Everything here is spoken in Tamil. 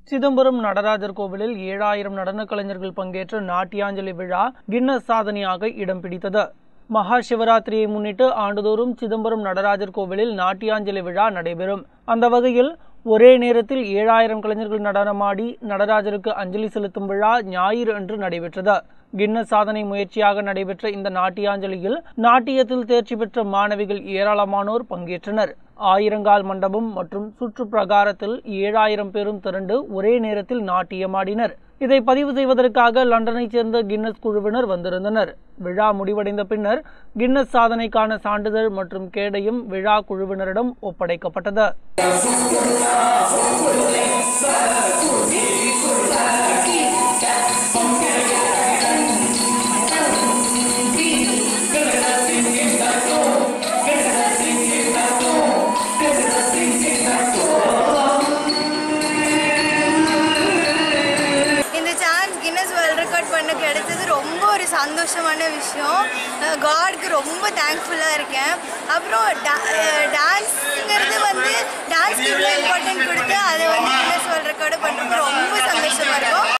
சிதம்பரம் நடராஜர் கோவிலில் ஏழாயிரம் நடனக் கலைஞர்கள் பங்கேற்ற நாட்டியாஞ்சலி விழா கின்னஸ் சாதனையாக இடம் பிடித்தது மகா சிவராத்திரியை முன்னிட்டு ஆண்டுதோறும் சிதம்பரம் நடராஜர் கோவிலில் நாட்டியாஞ்சலி விழா நடைபெறும் அந்த வகையில் ஒரே நேரத்தில் ஏழாயிரம் கலைஞர்கள் நடனமாடி நடராஜருக்கு அஞ்சலி செலுத்தும் விழா ஞாயிறு அன்று நடைபெற்றது கின்னஸ் சாதனை முயற்சியாக நடைபெற்ற இந்த நாட்டியாஞ்சலியில் நாட்டியத்தில் தேர்ச்சி பெற்ற மாணவிகள் ஏராளமானோர் பங்கேற்றனர் ஆயிரங்கால் மண்டபம் மற்றும் சுற்று பிரகாரத்தில் ஏழாயிரம் பேரும் திரண்டு ஒரே நேரத்தில் நாட்டியமாடினர் இதை பதிவு செய்வதற்காக லண்டனைச் சேர்ந்த கின்னஸ் குழுவினர் வந்திருந்தனர் விழா முடிவடைந்த பின்னர் கின்னஸ் சாதனைக்கான சான்றிதழ் மற்றும் கேடயம் விழா குழுவினரிடம் ஒப்படைக்கப்பட்டது இந்த சான்ஸ் கின்னஸ் வேர்ல்ட் ரெக்கார்ட் பண்ண கிடைச்சது ரொம்ப ஒரு சந்தோஷமான விஷயம் காட்க்கு ரொம்ப தேங்க்ஃபுல்லாக இருக்கேன் அப்புறம் டான்ஸுங்கிறது வந்து டான்ஸ்க்கு இவ்வளோ இம்பார்ட்டன்ட் கொடுத்து அதை வந்து கின்னஸ் வேர்ல்ட் ரெக்கார்டு பண்ணுறது ரொம்ப சந்தோஷமாக இருக்கும்